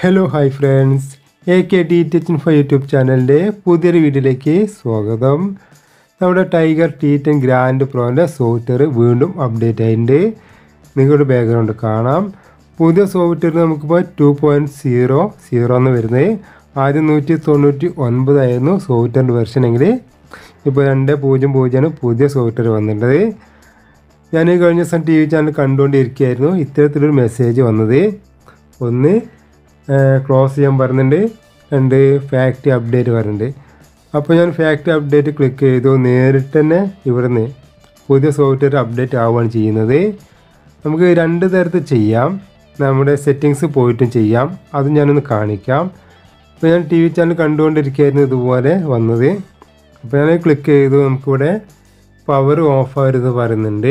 hello hi friends A K T tech in five YouTube ചാനലിൻ്റെ പുതിയൊരു വീഡിയോയിലേക്ക് സ്വാഗതം നമ്മുടെ ടൈഗർ ടി ടെൻ ഗ്രാൻഡ് പ്രോൻ്റെ സോഫ്റ്റ്വെയർ വീണ്ടും അപ്ഡേറ്റ് ആയിട്ടുണ്ട് നിങ്ങളുടെ ബാക്ക്ഗ്രൗണ്ട് കാണാം പുതിയ സോഫ്റ്റ്വെയർ നമുക്കിപ്പോൾ ടു പോയിൻറ്റ് സീറോ സീറോ എന്ന് വരുന്നത് ആദ്യം നൂറ്റി തൊണ്ണൂറ്റി ഒൻപതായിരുന്നു സോഫ്റ്റ്വെയർ വെർഷൻ എങ്കിൽ ഇപ്പോൾ രണ്ട് പൂജ്യം പൂജ്യമാണ് പുതിയ സോഫ്റ്റ്വെയർ വന്നിട്ടുള്ളത് ഞാൻ ഈ കഴിഞ്ഞ ദിവസം ടി വി ചാനൽ കണ്ടുകൊണ്ടിരിക്കുകയായിരുന്നു ഇത്തരത്തിലൊരു മെസ്സേജ് വന്നത് ഒന്ന് ക്ലോസ് ചെയ്യാൻ പറയുന്നുണ്ട് രണ്ട് ഫാക്ടറി അപ്ഡേറ്റ് പറയുന്നുണ്ട് അപ്പോൾ ഞാൻ ഫാക്ടറി അപ്ഡേറ്റ് ക്ലിക്ക് ചെയ്തു നേരിട്ട് തന്നെ ഇവിടുന്ന് പുതിയ സോഫ്റ്റ്വെയർ അപ്ഡേറ്റ് ആവുകയാണ് ചെയ്യുന്നത് നമുക്ക് രണ്ട് തരത്തിൽ ചെയ്യാം നമ്മുടെ സെറ്റിങ്സ് പോയിട്ടും ചെയ്യാം അത് ഞാനൊന്ന് കാണിക്കാം അപ്പോൾ ഞാൻ ടി വി ചാനൽ കണ്ടുകൊണ്ടിരിക്കുകയായിരുന്നു ഇതുപോലെ വന്നത് അപ്പോൾ ഞാൻ ക്ലിക്ക് ചെയ്തു നമുക്കിവിടെ പവർ ഓഫ് ആയിരുന്നു പറയുന്നുണ്ട്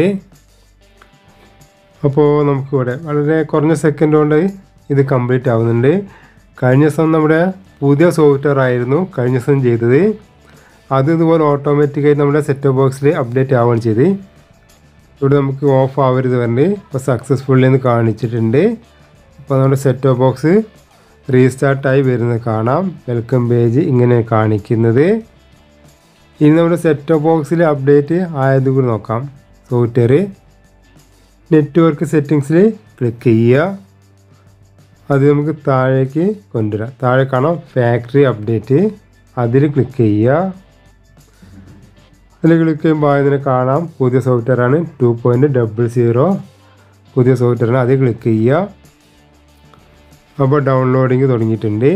അപ്പോൾ നമുക്കിവിടെ വളരെ കുറഞ്ഞ സെക്കൻഡ് കൊണ്ട് ഇത് കംപ്ലീറ്റ് ആവുന്നുണ്ട് കഴിഞ്ഞ ദിവസം നമ്മുടെ പുതിയ സോഫ്റ്റ്വെയർ ആയിരുന്നു കഴിഞ്ഞ ദിവസം ചെയ്തത് അത് ഇതുപോലെ ഓട്ടോമാറ്റിക്കായി നമ്മുടെ സെറ്റ് ബോക്സിൽ അപ്ഡേറ്റ് ആവുകയാണ് ചെയ്ത് ഇവിടെ നമുക്ക് ഓഫ് ആവരുത് പറഞ്ഞ് ഇപ്പോൾ സക്സസ്ഫുള്ളി എന്ന് കാണിച്ചിട്ടുണ്ട് അപ്പോൾ നമ്മുടെ സെറ്റ് ബോക്സ് റീസ്റ്റാർട്ടായി വരുന്നത് കാണാം വെൽക്കം പേജ് ഇങ്ങനെ കാണിക്കുന്നത് ഇനി നമ്മുടെ സെറ്റ് ബോക്സിൽ അപ്ഡേറ്റ് ആയത് കൂടി നോക്കാം സോഫ്റ്റ്വെയർ നെറ്റ്വർക്ക് സെറ്റിങ്സിൽ ക്ലിക്ക് ചെയ്യുക അത് നമുക്ക് താഴേക്ക് കൊണ്ടുവരാം താഴെ കാണാം ഫാക്ടറി അപ്ഡേറ്റ് അതിൽ ക്ലിക്ക് ചെയ്യുക അതിൽ ക്ലിക്ക് ചെയ്യുമ്പോൾ അതിനെ കാണാം പുതിയ സോഫ്റ്റ്വെയർ ആണ് ടു പോയിൻറ്റ് ഡബിൾ സീറോ പുതിയ സോഫ്റ്റ്വെയർ ആണ് അതിൽ ക്ലിക്ക് ചെയ്യുക അപ്പോൾ ഡൗൺലോഡിങ് തുടങ്ങിയിട്ടുണ്ട്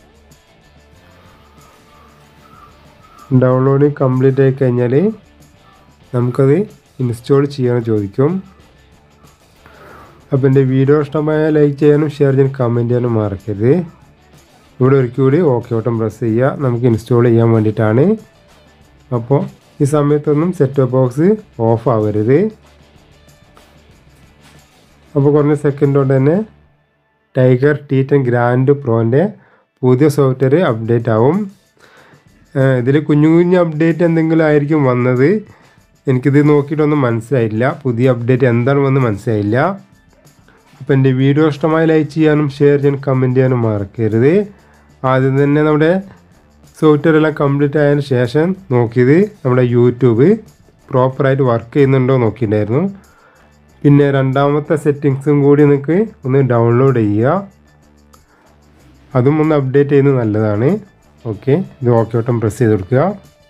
ഡൗൺലോഡിങ് കംപ്ലീറ്റ് ആയി കഴിഞ്ഞാൽ നമുക്കത് ഇൻസ്റ്റാൾ ചെയ്യാൻ ചോദിക്കും അപ്പോൾ എൻ്റെ വീഡിയോ ഇഷ്ടമായ ലൈക്ക് ചെയ്യാനും ഷെയർ ചെയ്യാനും കമൻറ്റ് ചെയ്യാനും മറക്കരുത് ഇവിടെ ഒരിക്കൽ കൂടി ഓക്കെ ഓട്ടം പ്രസ് ചെയ്യുക നമുക്ക് ഇൻസ്റ്റാൾ ചെയ്യാൻ വേണ്ടിയിട്ടാണ് അപ്പോൾ ഈ സമയത്തൊന്നും സെറ്റ് ബോക്സ് ഓഫ് ആവരുത് അപ്പോൾ കുറഞ്ഞ സെക്കൻഡ് കൊണ്ട് തന്നെ ടൈഗർ ടി ടെൻ ഗ്രാൻഡ് പ്രോൻ്റെ പുതിയ സോഫ്റ്റ്വെയർ അപ്ഡേറ്റ് ആവും ഇതിൽ കുഞ്ഞു കുഞ്ഞു അപ്ഡേറ്റ് എന്തെങ്കിലും ആയിരിക്കും വന്നത് എനിക്കിത് നോക്കിയിട്ടൊന്നും മനസ്സിലായില്ല പുതിയ അപ്ഡേറ്റ് എന്താണ് വന്ന് മനസ്സിലായില്ല അപ്പോൾ എൻ്റെ വീഡിയോ ഇഷ്ടമായി ലൈക്ക് ചെയ്യാനും ഷെയർ ചെയ്യാനും കമൻറ്റ് ചെയ്യാനും മറക്കരുത് ആദ്യം തന്നെ നമ്മുടെ സോഫ്റ്റ്വെയർ എല്ലാം കംപ്ലീറ്റ് ആയതിനു ശേഷം നോക്കിയത് നമ്മുടെ യൂട്യൂബ് പ്രോപ്പറായിട്ട് വർക്ക് ചെയ്യുന്നുണ്ടോ നോക്കിയിട്ടുണ്ടായിരുന്നു പിന്നെ രണ്ടാമത്തെ സെറ്റിങ്സും കൂടി നിങ്ങൾക്ക് ഒന്ന് ഡൗൺലോഡ് ചെയ്യുക അതും ഒന്ന് അപ്ഡേറ്റ് ചെയ്യുന്നത് നല്ലതാണ് ഓക്കെ ഇത് ഓക്കെ വട്ടം പ്രസ് ചെയ്ത് കൊടുക്കുക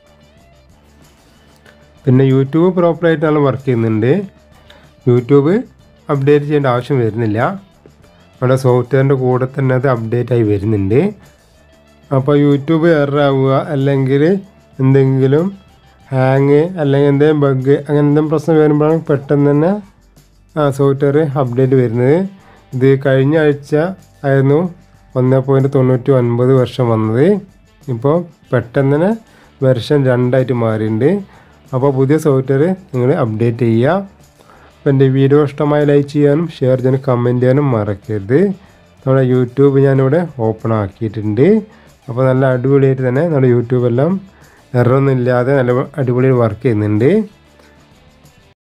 പിന്നെ യൂട്യൂബ് പ്രോപ്പറായിട്ടാണ് വർക്ക് ചെയ്യുന്നുണ്ട് യൂട്യൂബ് അപ്ഡേറ്റ് ചെയ്യേണ്ട ആവശ്യം വരുന്നില്ല നമ്മുടെ സോഫ്റ്റ്വെയറിൻ്റെ കൂടെ തന്നെ അത് അപ്ഡേറ്റ് ആയി വരുന്നുണ്ട് അപ്പോൾ യൂട്യൂബ് എറാവുക അല്ലെങ്കിൽ എന്തെങ്കിലും ഹാങ് അല്ലെങ്കിൽ എന്തെങ്കിലും ബഗ് അങ്ങനെ എന്തെങ്കിലും പ്രശ്നം വരുമ്പോഴാണ് പെട്ടെന്ന് തന്നെ ആ സോഫ്റ്റ്വെയർ അപ്ഡേറ്റ് വരുന്നത് ഇത് കഴിഞ്ഞ ആഴ്ച ആയിരുന്നു ഒന്ന് പോയിൻറ്റ് തൊണ്ണൂറ്റി ഒൻപത് വർഷം വന്നത് ഇപ്പോൾ പെട്ടെന്ന് തന്നെ വെർഷൻ രണ്ടായിട്ട് മാറിയിട്ടുണ്ട് അപ്പോൾ പുതിയ സോഫ്റ്റ്വെയർ നിങ്ങൾ അപ്ഡേറ്റ് ചെയ്യുക അപ്പോൾ എൻ്റെ വീഡിയോ ഇഷ്ടമായി ലൈക്ക് ചെയ്യാനും ഷെയർ ചെയ്യാനും കമൻറ്റ് ചെയ്യാനും മറക്കരുത് നമ്മുടെ യൂട്യൂബ് ഞാനിവിടെ ഓപ്പൺ ആക്കിയിട്ടുണ്ട് അപ്പോൾ നല്ല അടിപൊളിയായിട്ട് തന്നെ നമ്മുടെ യൂട്യൂബെല്ലാം എററൊന്നും ഇല്ലാതെ നല്ല അടിപൊളിയായി വർക്ക് ചെയ്യുന്നുണ്ട്